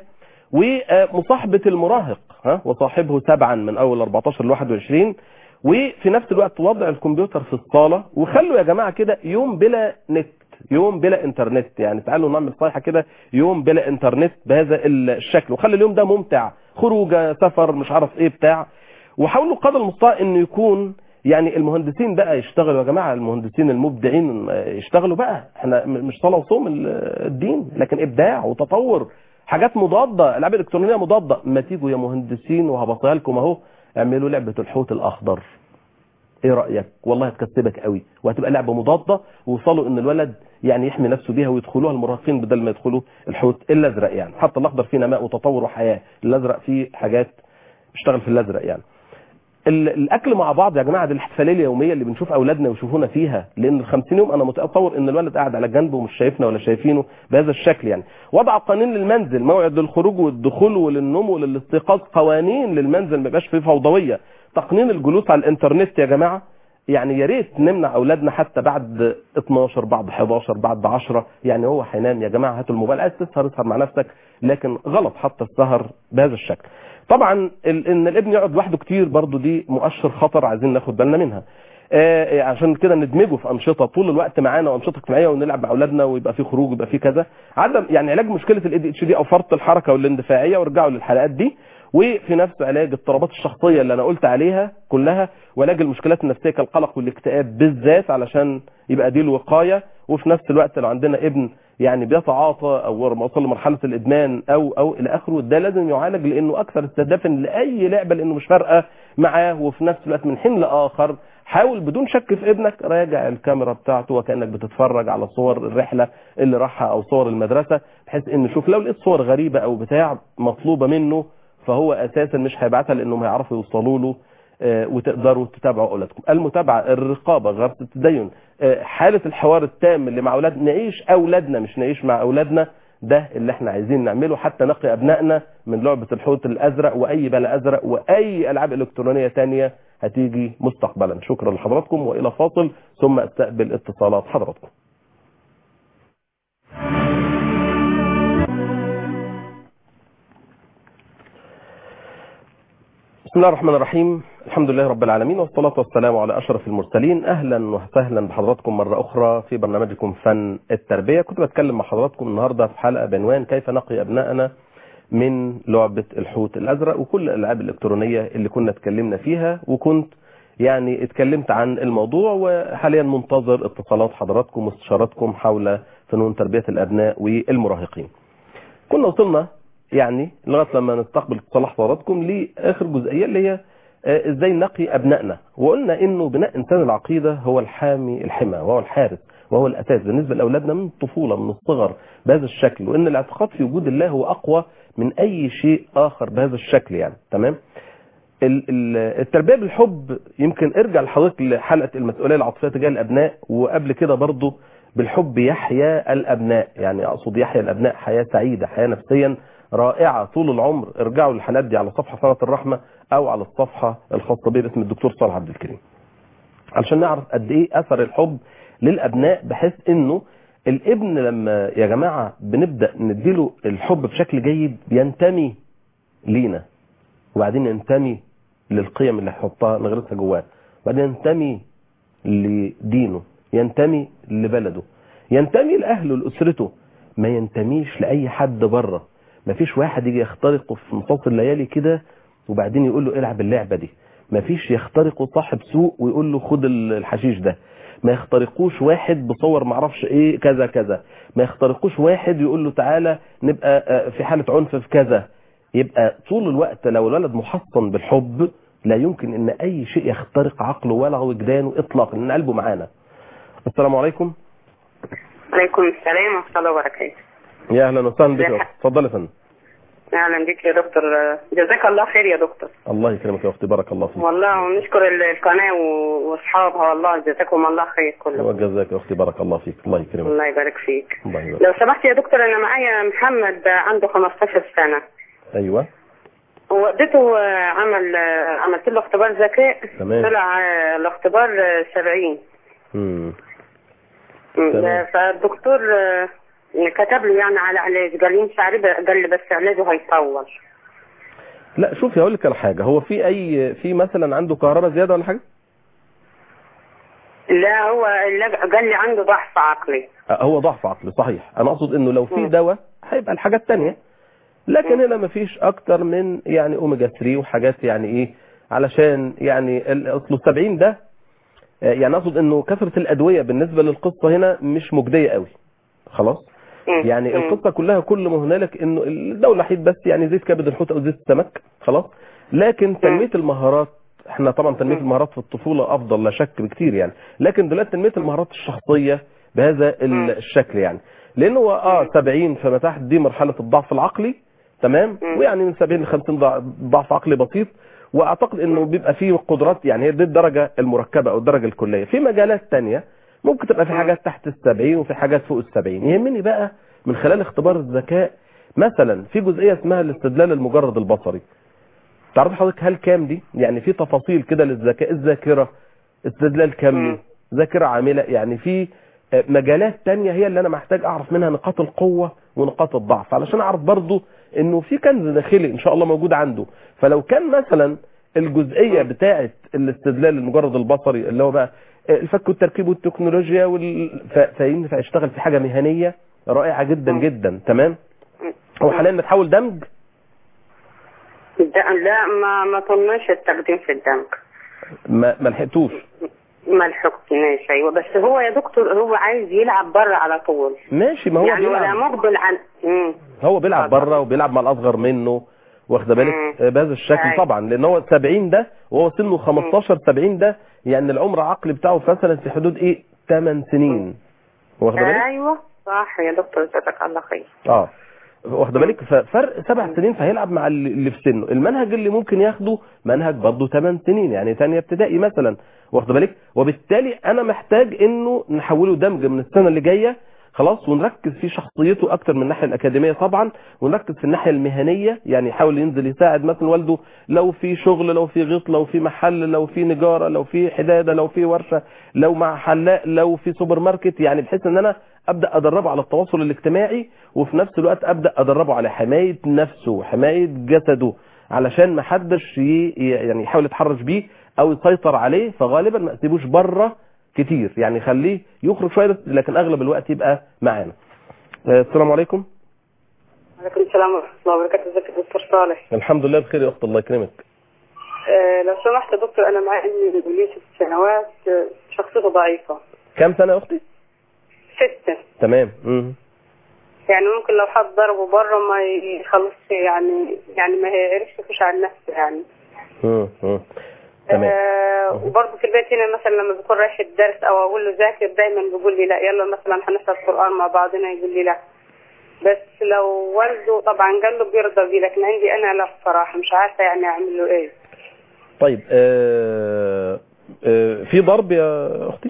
ومصاحبة المراهق ها وصاحبه سبعا من أول 14 ل 21 وفي نفس الوقت وضع الكمبيوتر في الصالة وخلوا يا جماعة كده يوم بلا نت يوم بلا انترنت يعني تعالوا نعمل صيحة كده يوم بلا انترنت بهذا الشكل وخلي اليوم ده ممتع خروجه سفر مش عارف ايه بتاع وحاولوا قدر المستطاع انه يكون يعني المهندسين بقى يشتغلوا يا جماعه المهندسين المبدعين يشتغلوا بقى احنا مش صلاه وصوم الدين لكن ابداع وتطور حاجات مضاده العاب الكترونيه مضاده ما تيجوا يا مهندسين وهبطيها لكم اهو اعملوا لعبه الحوت الاخضر ايه رايك والله هتكسبك قوي وهتبقى لعبه مضاده ووصلوا ان الولد يعني يحمي نفسه بيها ويدخلوها المراهقين بدل ما يدخلوا الحوت الازرق يعني حتى الاخضر فيه نماء وتطور وحياه الازرق فيه حاجات بيشتغل في الازرق يعني الاكل مع بعض يا جماعه دي الاحتفاليه اليوميه اللي بنشوف اولادنا ويشوفونا فيها لان ال 50 يوم انا متصور ان الولد قاعد على جنبه ومش شايفنا ولا شايفينه بهذا الشكل يعني وضع قوانين للمنزل موعد للخروج والدخول وللنوم وللاستيقاظ قوانين للمنزل ما يبقاش فيه فوضويه تقنين الجلوس على الانترنت يا جماعه يعني يا ريت نمنع اولادنا حتى بعد 12 بعد 11 بعد 10 يعني هو هينام يا جماعه هاتوا الموبايل عايز تسهر اسهر مع نفسك لكن غلط حتى السهر بهذا الشكل طبعا ان الابن يقعد لوحده كتير برضو دي مؤشر خطر عايزين ناخد بالنا منها آه عشان كده ندمجه في انشطه طول الوقت معانا وانشطه اجتماعيه ونلعب مع اولادنا ويبقى في خروج ويبقى في كذا عدم يعني علاج مشكله الاي دي اتش دي او فرط الحركه والاندفاعيه وارجعوا للحلقات دي وفي نفس علاج اضطرابات الشخصيه اللي انا قلت عليها كلها وعلاج المشكلات النفسيه كالقلق والاكتئاب بالذات علشان يبقى دي الوقايه وفي نفس الوقت لو عندنا ابن يعني بيتعاطى او وصل لمرحله الادمان او او الى اخره ده لازم يعالج لانه اكثر استهدافا لاي لعبه لانه مش فارقه معاه وفي نفس الوقت من حين لاخر حاول بدون شك في ابنك راجع الكاميرا بتاعته وكانك بتتفرج على صور الرحله اللي راحها او صور المدرسه بحيث ان شوف لو لقيت صور غريبه او بتاع مطلوبه منه فهو اساسا مش هيبعتها لانهم هيعرفوا يوصلوا له آه، وتقدروا تتابعوا اولادكم المتابعه الرقابه غرس التدين آه، حاله الحوار التام اللي مع اولادنا نعيش اولادنا مش نعيش مع اولادنا ده اللي احنا عايزين نعمله حتى نقي ابنائنا من لعبه الحوت الازرق واي بلا ازرق واي العاب الكترونيه تانية هتيجي مستقبلا شكرا لحضراتكم والى فاصل ثم استقبل اتصالات حضراتكم بسم الله الرحمن الرحيم الحمد لله رب العالمين والصلاة والسلام على أشرف المرسلين أهلا وسهلا بحضراتكم مرة أخرى في برنامجكم فن التربية كنت بتكلم مع حضراتكم النهاردة في حلقة بعنوان كيف نقي أبنائنا من لعبة الحوت الأزرق وكل الألعاب الإلكترونية اللي كنا اتكلمنا فيها وكنت يعني اتكلمت عن الموضوع وحاليا منتظر اتصالات حضراتكم واستشاراتكم حول فنون تربية الأبناء والمراهقين كنا وصلنا يعني لغايه لما نستقبل اتصال حضراتكم لاخر جزئيه اللي هي آه، ازاي نقي ابنائنا وقلنا انه بناء انسان العقيده هو الحامي الحمى وهو الحارس وهو الاساس بالنسبه لاولادنا من الطفوله من الصغر بهذا الشكل وان الاعتقاد في وجود الله هو اقوى من اي شيء اخر بهذا الشكل يعني تمام ال- ال- التربيه بالحب يمكن ارجع لحضرتك لحلقه المسؤوليه العاطفيه تجاه الابناء وقبل كده برضه بالحب يحيا الابناء يعني اقصد يحيا الابناء حياه سعيده حياه نفسيا رائعه طول العمر ارجعوا للحلقات دي على صفحه صلاه الرحمه او على الصفحه الخاصه بي باسم الدكتور صالح عبد الكريم علشان نعرف قد ايه اثر الحب للابناء بحيث انه الابن لما يا جماعه بنبدا نديله الحب بشكل جيد بينتمي لينا وبعدين ينتمي للقيم اللي هيحطها نغرسها جواه وبعدين ينتمي لدينه ينتمي لبلده ينتمي لاهله لاسرته ما ينتميش لاي حد بره ما فيش واحد يجي يخترقه في نصاص الليالي كده وبعدين يقول له العب اللعبه دي ما فيش يخترقه صاحب سوق ويقول له خد الحشيش ده ما يخترقوش واحد بصور معرفش ايه كذا كذا ما يخترقوش واحد يقول له تعالى نبقى آه، في حاله عنف في كذا يبقى طول الوقت لو الولد محصن بالحب لا يمكن ان اي شيء يخترق عقله ولا وجدانه اطلاقا لان قلبه معانا السلام عليكم عليكم السلام ورحمة الله وبركاته يا اهلا وسهلا بك ازي يا أخت. اتفضلي يا فندم أهلا بك يا دكتور جزاك الله خير يا دكتور الله يكرمك يا اختي بارك الله فيك والله ونشكر ال- القناة و- وأصحابها والله جزاكم الله خير كله وجزاك يا اختي بارك الله فيك الله يكرمك الله يبارك فيك الله يبارك لو سمحت يا دكتور أنا معايا محمد عنده 15 سنة ايوه واديته آه، عمل آه، عملت له اختبار ذكاء تمام. طلع آه، الاختبار آه، 70 امم م، تمام. فالدكتور آه، كتب له يعني على علاج قال لي مش عارف قال لي بس علاجه هيطول لا شوفي هقول لك على حاجه هو في اي في مثلا عنده كهرباء زياده ولا حاجه لا هو لا- قال لي عنده ضعف عقلي آه، هو ضعف عقلي صحيح انا اقصد انه لو في مم. دواء هيبقى الحاجات تانية لكن مم. هنا مفيش اكتر من يعني اوميجا 3 وحاجات يعني ايه علشان يعني ال- اصل 70 ده آه، يعني اقصد انه كثره الادويه بالنسبه للقصه هنا مش مجديه قوي خلاص مم. يعني مم. القصه كلها كل ما هنالك انه الدواء الوحيد بس يعني زيت كبد الحوت او زيت السمك خلاص لكن تنميه المهارات احنا طبعا تنميه مم. المهارات في الطفوله افضل لا شك بكتير يعني لكن دلوقتي تنميه المهارات الشخصيه بهذا ال- مم. الشكل يعني لانه هو اه 70 فما تحت دي مرحله الضعف العقلي تمام مم. ويعني من 70 ل 50 ضع- ضعف عقلي بسيط واعتقد انه بيبقى فيه قدرات يعني هي دي الدرجه المركبه او الدرجه الكليه في مجالات تانية ممكن تبقى في مم. حاجات تحت ال 70 وفي حاجات فوق ال 70 يهمني بقى من خلال اختبار الذكاء مثلا في جزئيه اسمها الاستدلال المجرد البصري تعرف حضرتك هل كام دي يعني في تفاصيل كده للذكاء الذاكره استدلال كمي مم. ذاكره عامله يعني في آه، مجالات تانية هي اللي انا محتاج اعرف منها نقاط القوه ونقاط الضعف علشان اعرف برضو انه في كنز داخلي ان شاء الله موجود عنده فلو كان مثلا الجزئيه بتاعه الاستدلال المجرد البصري اللي هو بقى آه، الفك والتركيب والتكنولوجيا وال... ف... فينفع يشتغل في حاجه مهنيه رائعه جدا مم. جدا تمام مم. هو حاليا بتحول دمج ده لا ما ما طلناش التقديم في الدمج ما, ما لحقتوش ما لحقتناش ايوه بس هو يا دكتور هو عايز يلعب بره على طول ماشي ما هو يعني ولا بيلعب مقبل على مم. هو بيلعب اتفضل. بره وبيلعب مع الاصغر منه واخده بالك مم. آه، بهذا الشكل أيوة. طبعا لان هو 70 ده وهو سنه 15 70 ده يعني العمر العقلي بتاعه مثلا في حدود ايه 8 سنين واخده بالك ايوه صح يا دكتور جزاك الله خير اه واخد بالك ففرق سبع سنين فهيلعب مع اللي اللي في سنه المنهج اللي ممكن ياخده منهج برضه 8 سنين يعني ثانيه ابتدائي مثلا واخد بالك وبالتالي انا محتاج انه نحوله دمج من السنه اللي جايه خلاص ونركز في شخصيته اكتر من الناحيه الاكاديميه طبعا ونركز في الناحيه المهنيه يعني يحاول ينزل يساعد مثلا والده لو في شغل لو في غيط لو في محل لو في نجاره لو في حداده لو في ورشه لو مع حلاق لو في سوبر ماركت يعني بحيث ان انا ابدا ادربه على التواصل الاجتماعي وفي نفس الوقت ابدا ادربه على حمايه نفسه وحمايه جسده علشان ما حدش ي- يعني يحاول يتحرش بيه او يسيطر عليه فغالبا ما اسيبوش بره كتير يعني خليه يخرج شويه بس لكن اغلب الوقت يبقى معانا آه، السلام عليكم عليكم السلام ورحمة الله وبركاته ازيك يا دكتور صالح الحمد لله بخير يا اخت الله يكرمك آه لو سمحت يا دكتور انا معي ابني بيقول ست سنوات آه، شخصيته ضعيفة كام سنه يا اختي ستة تمام مم. يعني ممكن لو حد ضربه بره ما يخلصش يعني يعني ما يعرفش يخش على نفسه يعني مم. مم. تمام آه وبرضه في البيت هنا مثلا لما بيكون رايح الدرس او اقول له ذاكر دايما بيقول لي لا يلا مثلا هنحفظ قران مع بعضنا يقول لي لا بس لو والده طبعا قال له بيرضى بيه لكن عندي انا لا بصراحه مش عارفه يعني اعمل له ايه طيب آه آه في ضرب يا اختي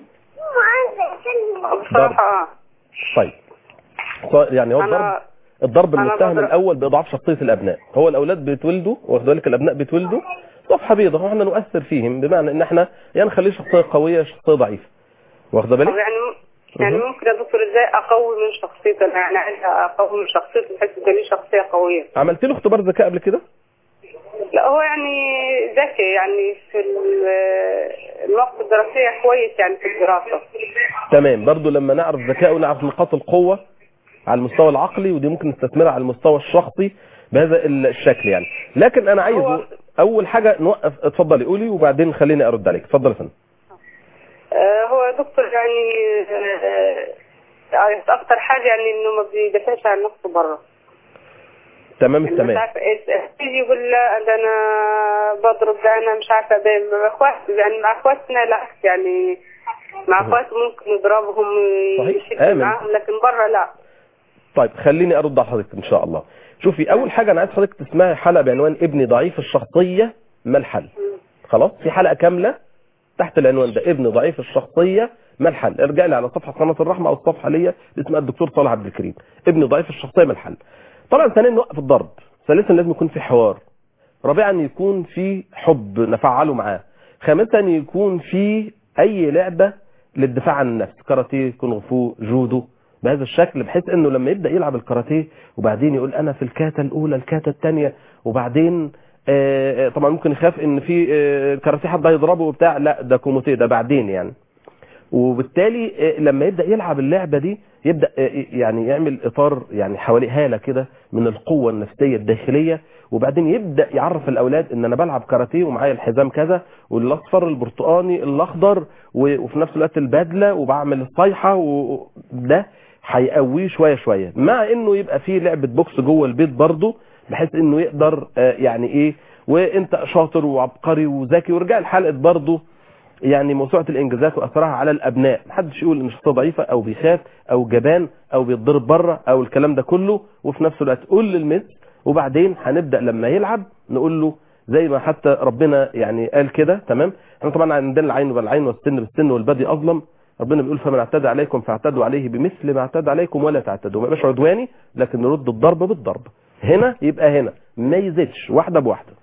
بصراحه اه طيب ط- يعني هو الضرب انا الضرب أنا المتهم بضرب. الاول باضعاف شخصيه الابناء هو الاولاد بيتولدوا واخد بالك الابناء بيتولدوا صفحه بيضاء واحنا نؤثر فيهم بمعنى ان احنا يا نخليه شخصيه قويه شخصيه ضعيفه واخد طب بالك يعني يعني مهم. ممكن يا دكتور ازاي اقوي من شخصيته أنا يعني عايزه اقوي من شخصيته بحيث يبقى ليه شخصيه قويه عملت له اختبار ذكاء قبل كده لا هو يعني ذكي يعني في ال- المواقف الدراسيه كويس يعني في الدراسه تمام برضو لما نعرف ذكائه ونعرف نقاط القوة على المستوى العقلي ودي ممكن نستثمرها على المستوى الشخصي بهذا الشكل يعني لكن انا عايزه هو- اول حاجة نوقف اتفضلي قولي وبعدين خليني ارد عليك اتفضل يا فندم آه، هو يا دكتور يعني آه، اكتر حاجه يعني انه ما بيدافعش عن نفسه بره تمام مش التمام عارفه ايه يجي يقول لا ده انا بضرب ده انا مش عارفه ده مع اخوات يعني مع اخواتنا العكس يعني مع اخواته ممكن يضربهم صحيح، يشد آمن. معاهم لكن بره لا طيب خليني ارد على حضرتك ان شاء الله شوفي اول حاجة انا عايز حضرتك تسمعي حلقة بعنوان ابني ضعيف الشخصية ما الحل خلاص في حلقة كاملة تحت العنوان ده ابن ضعيف الشخصية ما الحل ارجع لي على صفحة قناة الرحمة او الصفحة ليا اسمها الدكتور صالح عبد الكريم ابن ضعيف الشخصية ما الحل طبعا ثانيا نوقف الضرب ثالثا لازم يكون في حوار رابعا يكون في حب نفعله معاه خامسا يكون في اي لعبة للدفاع عن النفس كاراتيه كونغ فو جودو بهذا الشكل بحيث انه لما يبدا يلعب الكاراتيه وبعدين يقول انا في الكاتا الاولى الكاتا الثانيه وبعدين آه، آه، طبعا ممكن يخاف ان في آه، الكاراتيه حد هيضربه وبتاع لا ده كوموتيه ده بعدين يعني وبالتالي آه، لما يبدا يلعب اللعبه دي يبدا آه، يعني يعمل اطار يعني حوالي هاله كده من القوه النفسيه الداخليه وبعدين يبدا يعرف الاولاد ان انا بلعب كاراتيه ومعايا الحزام كذا والاصفر البرتقاني الاخضر و- وفي نفس الوقت البدله وبعمل الصيحه وده هيقويه شويه شويه مع انه يبقى فيه لعبه بوكس جوه البيت برضه بحيث انه يقدر آه، يعني ايه وانت شاطر وعبقري وذكي ورجع لحلقه برضه يعني موسوعه الانجازات واثرها على الابناء محدش يقول ان شخصيه ضعيفه او بيخاف او جبان او بيتضرب بره او الكلام ده كله وفي نفس الوقت قول للمثل وبعدين هنبدا لما يلعب نقول له زي ما حتى ربنا يعني قال كده تمام احنا طبعا عندنا العين بالعين والسن بالسن والبدي اظلم ربنا بيقول فمن اعتدى عليكم فاعتدوا عليه بمثل ما اعتدى عليكم ولا تعتدوا ما يبقاش عدواني لكن نرد الضرب بالضرب هنا يبقى هنا ما يزيدش واحده بواحده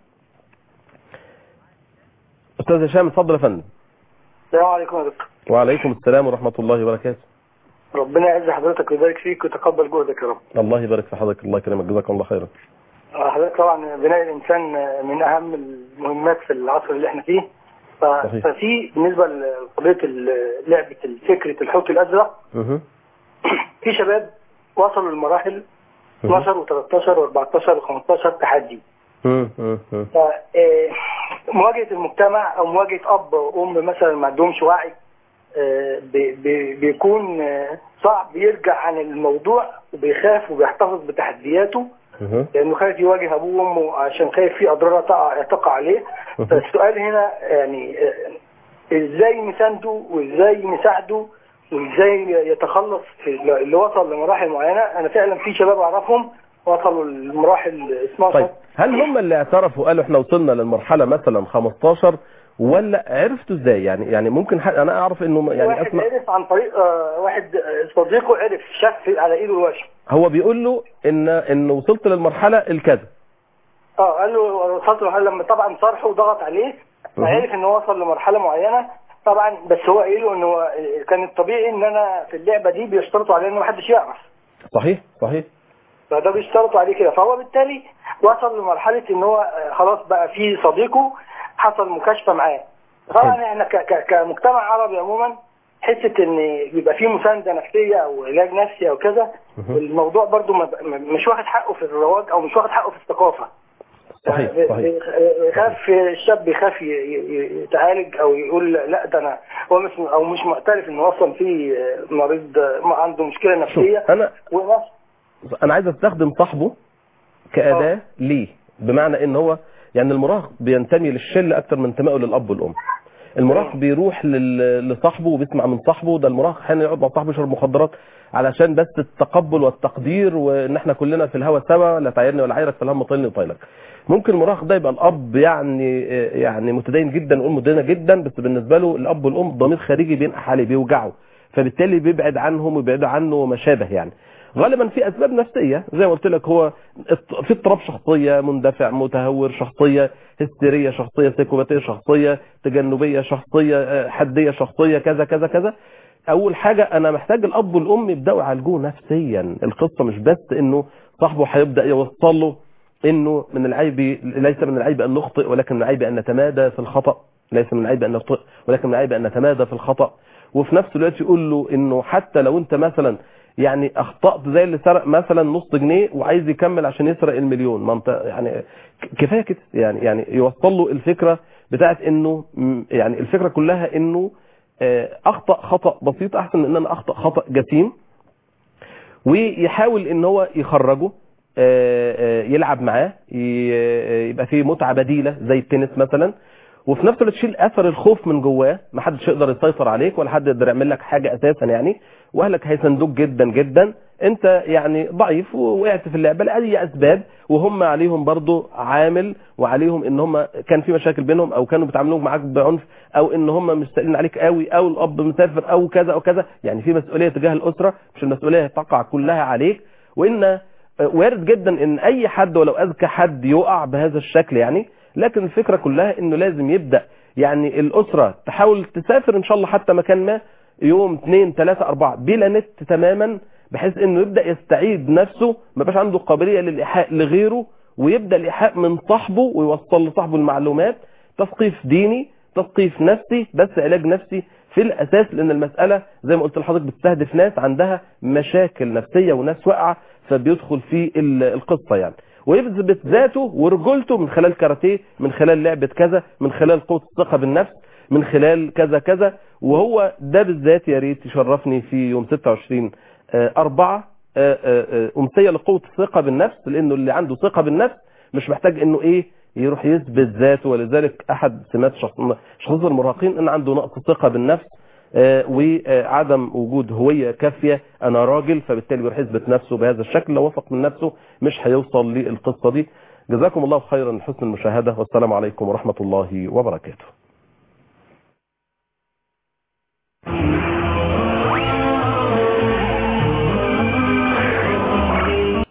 استاذ هشام اتفضل يا فندم السلام عليكم يا دكتور وعليكم السلام ورحمه الله وبركاته ربنا يعز حضرتك ويبارك فيك ويتقبل جهدك يا رب الله يبارك في حضرتك الله يكرمك جزاك الله خيرا آه، حضرتك طبعا بناء الانسان من اهم المهمات في العصر اللي احنا فيه ف- صحيح. ففي بالنسبه لقضيه ال- لعبه فكره الحوت الازرق مه. في شباب وصلوا لمراحل مه. 12 و13 و14 و15 تحدي مه. مه. مه. ف- آه، مواجهه المجتمع او مواجهه اب وام مثلا ما عندهمش وعي آه، بي- بي- بيكون آه، صعب يرجع عن الموضوع وبيخاف وبيحتفظ بتحدياته مه. لانه خايف يواجه ابوه وامه عشان خايف في اضرار تقع تقع عليه فالسؤال هنا يعني آه، ازاي نسانده وازاي نساعده وازاي يتخلص في اللي وصل لمراحل معينه انا فعلا في شباب اعرفهم وصلوا لمراحل 12 طيب هل هم اللي اعترفوا قالوا احنا وصلنا للمرحله مثلا 15 ولا عرفتوا ازاي يعني يعني ممكن حد انا اعرف انه يعني واحد اسمع عرف عن طريق آه، واحد آه، صديقه عرف شاف على ايده الوشم هو بيقول له ان ان وصلت للمرحله الكذا اه قال له وصلت له لما طبعا صرحه وضغط عليه مهم. عرف ان هو وصل لمرحله معينه طبعا بس هو قايل له ان هو كان الطبيعي ان انا في اللعبه دي بيشترطوا عليه ان محدش يعرف صحيح صحيح فده بيشترطوا عليه كده فهو بالتالي وصل لمرحله ان هو آه، خلاص بقى في صديقه حصل مكاشفه معاه طبعا حلو. احنا ك- ك- كمجتمع عربي عموما حته ان يبقى في مسانده نفسيه او علاج نفسي او كذا مهم. الموضوع برضو ما- ما- مش واخد حقه في الرواج او مش واخد حقه في الثقافه صحيح يعني صحيح يخاف الشاب يخاف ي- ي- يتعالج او يقول لا ده انا هو مش او مش معترف انه اصلا في مريض ما عنده مشكله شوف نفسيه انا وناس انا عايز استخدم صاحبه كاداه ليه بمعنى ان هو يعني المراهق بينتمي للشله اكتر من انتمائه للاب والام المراهق بيروح لل- لصاحبه وبيسمع من صاحبه ده المراهق احيانا يقعد مع صاحبه يشرب مخدرات علشان بس التقبل والتقدير وان احنا كلنا في الهوا سوا لا تعايرني ولا عايرك في الهم طيلني وطايلك ممكن المراهق ده يبقى الاب يعني يعني متدين جدا والام متدينه جدا بس بالنسبه له الاب والام ضمير خارجي بينقح عليه بيوجعه فبالتالي بيبعد عنهم ويبعد عنه وما شابه يعني غالبا في اسباب نفسيه زي ما قلت لك هو اضط- في اضطراب شخصيه مندفع متهور شخصيه هستيريه شخصيه سيكوباتيه شخصيه تجنبيه شخصيه آه، حديه شخصيه كذا كذا كذا اول حاجه انا محتاج الاب والام يبداوا يعالجوه نفسيا القصه مش بس انه صاحبه هيبدا يوصل له انه من العيب ليس من العيب ان نخطئ ولكن من العيب ان نتمادى في الخطا ليس من العيب ان نخطئ ولكن من العيب ان نتمادى في الخطا وفي نفس الوقت يقول له انه حتى لو انت مثلا يعني اخطات زي اللي سرق مثلا نص جنيه وعايز يكمل عشان يسرق المليون ما انت يعني ك- كفايه كده يعني يعني يوصل له الفكره بتاعت انه م- يعني الفكره كلها انه آه، اخطا خطا بسيط احسن من ان انا اخطا خطا جسيم ويحاول ان هو يخرجه آه، آه، يلعب معاه ي- آه، يبقى فيه متعه بديله زي التنس مثلا وفي نفس الوقت تشيل اثر الخوف من جواه ما حدش يقدر يسيطر عليك ولا حد يقدر يعمل لك حاجه اساسا يعني واهلك هيساندوك جدا جدا انت يعني ضعيف ووقعت في اللعبه لاي اسباب وهم عليهم برضو عامل وعليهم ان هم كان في مشاكل بينهم او كانوا بيتعاملوا معاك بعنف او ان هم مش سائلين عليك قوي او الاب مسافر او كذا او كذا يعني في مسؤوليه تجاه الاسره مش المسؤوليه تقع كلها عليك وان وارد جدا ان اي حد ولو اذكى حد يقع بهذا الشكل يعني لكن الفكره كلها انه لازم يبدا يعني الاسره تحاول تسافر ان شاء الله حتى مكان ما يوم اثنين ثلاثة أربعة بلا نت تماما بحيث انه يبدا يستعيد نفسه ما يبقاش عنده قابليه للايحاء لغيره ويبدا الايحاء من صاحبه ويوصل لصاحبه المعلومات تثقيف ديني تثقيف نفسي بس علاج نفسي في الاساس لان المساله زي ما قلت لحضرتك بتستهدف ناس عندها مشاكل نفسيه وناس واقعه فبيدخل في ال- القصه يعني ويثبت ذاته ورجولته من خلال كاراتيه من خلال لعبه كذا من خلال قوه الثقه بالنفس من خلال كذا كذا وهو ده بالذات يا ريت يشرفني في يوم 26 آه، أربعة آه، آه، آه، أمسية لقوة الثقة بالنفس لأنه اللي عنده ثقة بالنفس مش محتاج إنه إيه يروح يثبت ذاته ولذلك أحد سمات شخص شخص المراهقين إن عنده نقص ثقة بالنفس آه، وعدم وجود هوية كافية أنا راجل فبالتالي بيروح يثبت نفسه بهذا الشكل لو وثق من نفسه مش هيوصل للقصة دي جزاكم الله خيرا لحسن المشاهدة والسلام عليكم ورحمة الله وبركاته